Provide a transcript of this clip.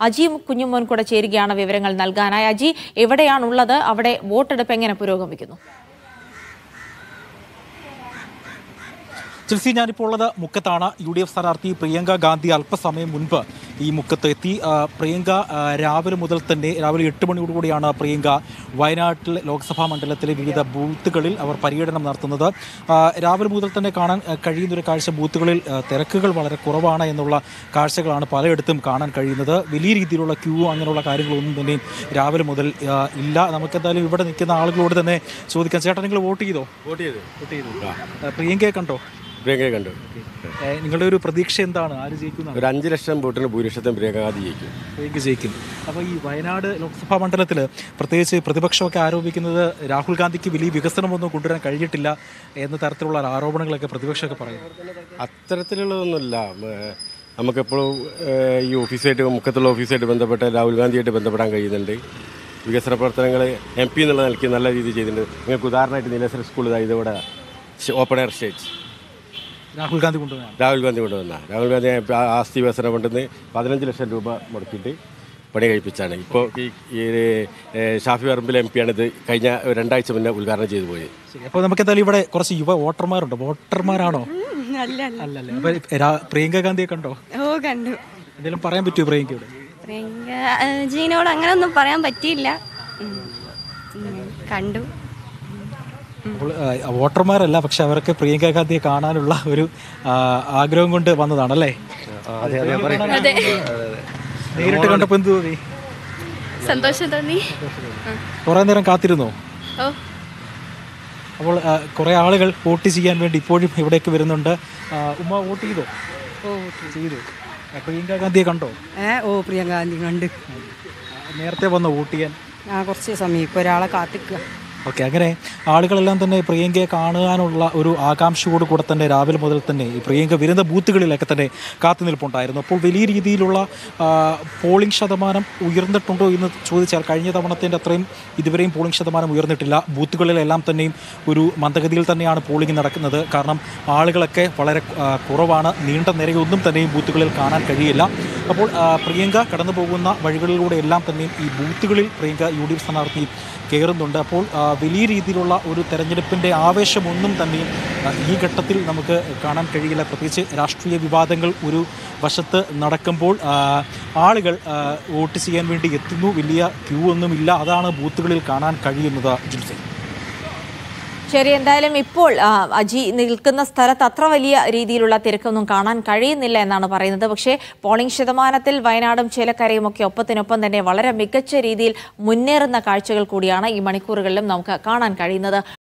അജി കുഞ്ഞുമോൻ കൂടെ ചേരുകയാണ് വിവരങ്ങൾ നൽകാനായി അജി എവിടെയാണുള്ളത് അവിടെ വോട്ടെടുപ്പ് എങ്ങനെ പുരോഗമിക്കുന്നു ചിൽസി ഞാനിപ്പോൾ ഉള്ളത് മുക്കത്താണ് യു ഡി എഫ് സ്ഥാനാർത്ഥി പ്രിയങ്ക ഗാന്ധി അല്പസമയം മുൻപ് ഈ മുക്കത്ത് എത്തി ആ, പ്രിയങ്ക ആ, രാവിലെ മുതൽ തന്നെ രാവിലെ എട്ട് മണിയോടുകൂടിയാണ് പ്രിയങ്ക വയനാട്ടിലെ ലോക്സഭാ മണ്ഡലത്തിലെ വിവിധ ബൂത്തുകളിൽ അവർ പര്യടനം നടത്തുന്നത് ആ, രാവിലെ മുതൽ തന്നെ കാണാൻ ആ, കഴിയുന്നൊരു കാഴ്ച ബൂത്തുകളിൽ ആ, തിരക്കുകൾ വളരെ കുറവാണ് എന്നുള്ള കാഴ്ചകളാണ് പലയിടത്തും കാണാൻ കഴിയുന്നത് വലിയ രീതിയിലുള്ള ക്യൂ അങ്ങനെയുള്ള കാര്യങ്ങളൊന്നും തന്നെയും രാവിലെ മുതൽ ആ, ഇല്ല നമുക്കെന്തായാലും ഇവിടെ നിൽക്കുന്ന ആളുകളോട് തന്നെ ചോദിക്കാം ചേട്ടാ നിങ്ങൾ വോട്ട് ചെയ്തോ വോട്ട് ചെയ്തു വോട്ട് ചെയ്തു ആ, പ്രിയങ്കയെ കണ്ടോ പ്രിയങ്കയെ കണ്ടു ഏ, നിങ്ങളുടെ ഒരു പ്രതീക്ഷ എന്താണ് ആര് ജയിക്കുന്ന ഒരു അഞ്ച് ലക്ഷം വോട്ടിന് ഭൂരിപക്ഷത്തിന് പ്രിയങ്ക ഗാന്ധി ജയിക്കും പ്രിയങ്ക ജയിക്കും അപ്പോൾ ഈ വയനാട് ലോക്സഭാ മണ്ഡലത്തിൽ പ്രത്യേകിച്ച് പ്രതിപക്ഷമൊക്കെ ആരോപിക്കുന്നത് രാഹുൽ ഗാന്ധിക്ക് വലിയ വികസനമൊന്നും കൊണ്ടുവരാൻ കഴിഞ്ഞിട്ടില്ല എന്ന തരത്തിലുള്ള ആരോപണങ്ങളൊക്കെ പ്രതിപക്ഷമൊക്കെ പറയും അത്തരത്തിലുള്ളതൊന്നുമില്ല ഏഹ് നമുക്കെപ്പോഴും ഏഹ് ഈ ഓഫീസായിട്ട് മുക്കത്തുള്ള ഓഫീസായിട്ട് ബന്ധപ്പെട്ട് രാഹുൽ ഗാന്ധിയായിട്ട് ബന്ധപ്പെടാൻ കഴിയുന്നുണ്ട് വികസന പ്രവർത്തനങ്ങൾ എം പി എന്നുള്ള നിലയ്ക്ക് നല്ല രീതിയിൽ ചെയ്തിട്ടുണ്ട് നിങ്ങൾക്ക് ഉദാഹരണമായിട്ട് നീലേശ്വര സ്കൂൾ ഇതാ ഇതിവിടെ open air stage Rahul Gandhi കൊണ്ടുവന്നാണ് രാഹുൽ ഗാന്ധി കൊണ്ടുവന്ന രാഹുൽ ഗാന്ധി ആ- ആസ്തി വികസന ഫണ്ടിൽ നിന്ന് പതിനഞ്ച് ലക്ഷം രൂപ മുടക്കിയിട്ട് പണി കഴിപ്പിച്ചാണ് ഇപ്പോൾ ഈ ഈ ഏഹ് ഷാഫി പറമ്പിൽ എം പിയാണ് ഇത് കഴിഞ്ഞ രണ്ടാഴ്ച മുന്നേ ഉദ്ഘാടനം ചെയ്തു പോയത് ശരി അപ്പോൾ നമുക്ക് എന്തായാലും ഇവിടെ കുറച്ച് യുവ വോട്ടർമാരുണ്ട് വോട്ടർമാരാണോ അല്ല അല്ല അല്ലല്ലേ അപ്പോൾ രാ- പ്രിയങ്ക ഗാന്ധിയെ കണ്ടോ ഓ കണ്ടു എന്തെങ്കിലും പറയാൻ പറ്റുമോ പ്രിയങ്കയോട് പ്രിയങ്ക ആ, ജീനോട് അങ്ങനെ ഒന്നും പറയാൻ പറ്റിയില്ല ഉം. ഉം, കണ്ടു അപ്പോൾ ആ, വോട്ടർമാരല്ല പക്ഷെ അവരൊക്കെ പ്രിയങ്ക ഗാന്ധിയെ കാണാനുള്ള ഒരു ആ, ആഗ്രഹം കൊണ്ട് വന്നതാണല്ലേ അതെ നേരിട്ട് കണ്ടപ്പോൾ എന്ത് തോന്നി സന്തോഷം തോന്നി കുറേ നേരം കാത്തിരുന്നോ ഓ അപ്പോൾ ആ, കുറേ ആളുകൾ വോട്ട് ചെയ്യാൻ വേണ്ടി ഇപ്പോഴും ഇവിടേക്ക് വരുന്നുണ്ട് ആ, ഉമ്മ വോട്ട് ചെയ്തോ ഓ ചെയ്തു ആ, പ്രിയങ്ക ഗാന്ധിയെ കണ്ടോ ഏ ഓ പ്രിയങ്ക ഗാന്ധി കണ്ട് ആ, നേരത്തെ വന്നോ വോട്ട് ചെയ്യാൻ ഞാൻ കുറച്ച് സമയം ഇപ്പോൾ ഒരാളെ കാത്തിക്കുക ഓക്കെ അങ്ങനെ ആളുകളെല്ലാം തന്നെ പ്രിയങ്കയെ കാണുവാനുള്ള ഒരു ആകാംക്ഷയോട് കൂടെ തന്നെ രാവിലെ മുതൽ തന്നെ ഈ പ്രിയങ്ക വരുന്ന ബൂത്തുകളിലൊക്കെ തന്നെ കാത്തു നിൽപ്പുണ്ടായിരുന്നു അപ്പോൾ വലിയ രീതിയിലുള്ള ആ, പോളിംഗ് ശതമാനം ഉയർന്നിട്ടുണ്ടോ എന്ന് ചോദിച്ചാൽ കഴിഞ്ഞ തവണത്തിൻ്റെ അത്രയും ഇതുവരെയും പോളിംഗ് ശതമാനം ഉയർന്നിട്ടില്ല ബൂത്തുകളിലെല്ലാം തന്നെയും ഒരു മന്ദഗതിയിൽ തന്നെയാണ് പോളിംഗ് നടക്കുന്നത് കാരണം ആളുകളൊക്കെ വളരെ ആ, കുറവാണ് നീണ്ട നിരയൊന്നും തന്നെയും ബൂത്തുകളിൽ കാണാൻ കഴിയില്ല അപ്പോൾ ആ, പ്രിയങ്ക കടന്നു പോകുന്ന വഴികളിലൂടെ എല്ലാം തന്നെയും ഈ ബൂത്തുകളിൽ പ്രിയങ്ക യു ഡി എഫ് സ്ഥാനാർത്ഥി കയറുന്നുണ്ട് അപ്പോൾ ആ, വലിയ രീതിയിലുള്ള ഒരു തെരഞ്ഞെടുപ്പിൻ്റെ ആവേശമൊന്നും തന്നെയും ആ, ഈ ഘട്ടത്തിൽ നമുക്ക് കാണാൻ കഴിയില്ല പ്രത്യേകിച്ച് രാഷ്ട്രീയ വിവാദങ്ങൾ ഒരു വശത്ത് നടക്കുമ്പോൾ ആ, ആളുകൾ ആ, വോട്ട് ചെയ്യാൻ വേണ്ടി എത്തുന്നു വലിയ ക്യൂ ഒന്നുമില്ല അതാണ് ബൂത്തുകളിൽ കാണാൻ കഴിയുന്നത് ജിൽസി ശരി എന്തായാലും ഇപ്പോൾ ആ, അജി നിൽക്കുന്ന സ്ഥലത്ത് അത്ര വലിയ രീതിയിലുള്ള തിരക്കൊന്നും കാണാൻ കഴിയുന്നില്ല എന്നാണ് പറയുന്നത് പക്ഷേ പോളിംഗ് ശതമാനത്തിൽ വയനാടും ചേലക്കരയും ഒക്കെ ഒപ്പത്തിനൊപ്പം തന്നെ വളരെ മികച്ച രീതിയിൽ മുന്നേറുന്ന കാഴ്ചകൾ കൂടിയാണ് ഈ മണിക്കൂറുകളിലും നമുക്ക് കാണാൻ കഴിയുന്നത്